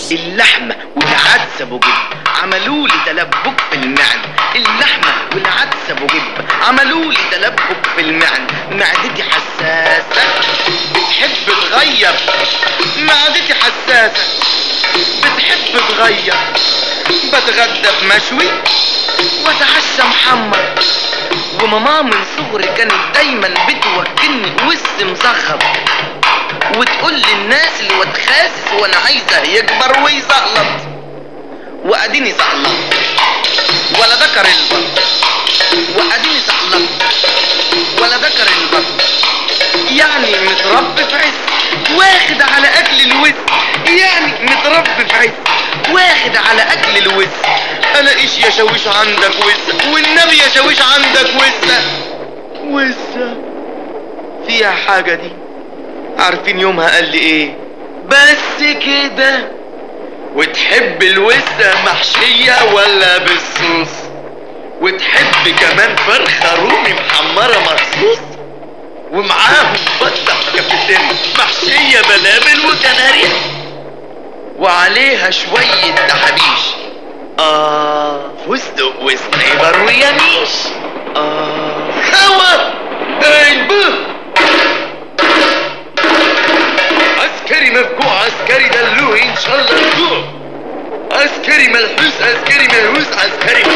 اللحمة والعدس ابو جب عملوا لي تلبك في المعدة اللحمة والعدس ابو جب عملوا لي تلبك في المعدة معدتي حساسة بتحب تغير معدتي حساسة بتحب تغير بتغدى بمشوي واتعشى محمر وماما من صغري كانت دايما بتوكلني وس مزخر وتقول للناس اللي وتخاسس وانا عايزه يكبر ويزقلط واديني زقلط ولا ذكر البط واديني زقلط ولا ذكر البط يعني متربي في عز واخد على اكل الوز يعني متربي في عز واخد على اكل الوز انا ايش يا شاويش عندك وزة والنبي يا شاويش عندك وزة وزة فيها حاجة دي عارفين يومها قال لي ايه بس كده وتحب الوزة محشية ولا بالصوص وتحب كمان فرخة رومي محمرة مخصوص ومعاهم بطة كابتن محشية بلابل وكناريا وعليها شوية تحابيش آه فستق وسنيبر ويميش آه هوا ايبه عسكري مفجوع عسكري دلوه ان شاء الله رجوع عسكري ملحوس عسكري ملهوس عسكري